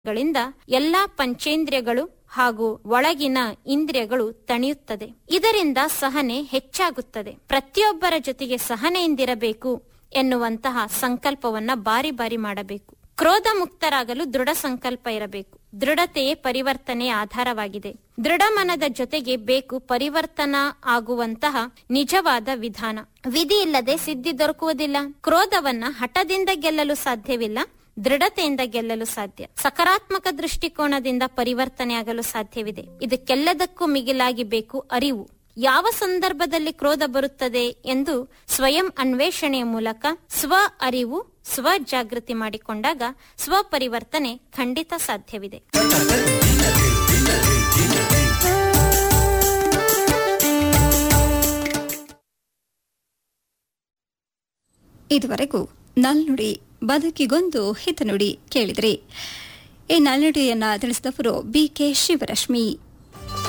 ಗಳಿಂದ ಎಲ್ಲಾ ಪಂಚೇಂದ್ರಿಯಗಳು ಹಾಗೂ ಒಳಗಿನ ಇಂದ್ರಿಯಗಳು ತಣಿಯುತ್ತದೆ ಇದರಿಂದ ಸಹನೆ ಹೆಚ್ಚಾಗುತ್ತದೆ ಪ್ರತಿಯೊಬ್ಬರ ಜೊತೆಗೆ ಸಹನೆಯಿಂದಿರಬೇಕು ಎನ್ನುವಂತಹ ಸಂಕಲ್ಪವನ್ನ ಬಾರಿ ಬಾರಿ ಮಾಡಬೇಕು ಕ್ರೋಧ ಮುಕ್ತರಾಗಲು ದೃಢ ಸಂಕಲ್ಪ ಇರಬೇಕು ದೃಢತೆಯೇ ಪರಿವರ್ತನೆಯ ಆಧಾರವಾಗಿದೆ ದೃಢ ಮನದ ಜೊತೆಗೆ ಬೇಕು ಪರಿವರ್ತನಾ ಆಗುವಂತಹ ನಿಜವಾದ ವಿಧಾನ ವಿಧಿ ಇಲ್ಲದೆ ಸಿದ್ಧಿ ದೊರಕುವುದಿಲ್ಲ ಕ್ರೋಧವನ್ನ ಹಠದಿಂದ ಗೆಲ್ಲಲು ಸಾಧ್ಯವಿಲ್ಲ ದೃಢತೆಯಿಂದ ಗೆಲ್ಲಲು ಸಾಧ್ಯ ಸಕಾರಾತ್ಮಕ ದೃಷ್ಟಿಕೋನದಿಂದ ಪರಿವರ್ತನೆಯಾಗಲು ಸಾಧ್ಯವಿದೆ ಇದಕ್ಕೆಲ್ಲದಕ್ಕೂ ಮಿಗಿಲಾಗಿ ಬೇಕು ಅರಿವು ಯಾವ ಸಂದರ್ಭದಲ್ಲಿ ಕ್ರೋಧ ಬರುತ್ತದೆ ಎಂದು ಸ್ವಯಂ ಅನ್ವೇಷಣೆಯ ಮೂಲಕ ಸ್ವ ಅರಿವು ಸ್ವ ಜಾಗೃತಿ ಮಾಡಿಕೊಂಡಾಗ ಸ್ವ ಪರಿವರ್ತನೆ ಖಂಡಿತ ಸಾಧ್ಯವಿದೆ ಇದುವರೆಗೂ ನಲ್ನುಡಿ ಬದುಕಿಗೊಂದು ಹಿತನುಡಿ ಕೇಳಿದ್ರಿ ಈ ನಲ್ನುಡಿಯನ್ನ ತಿಳಿಸಿದವರು ಬಿ ಕೆ ಶಿವರಶ್ಮಿ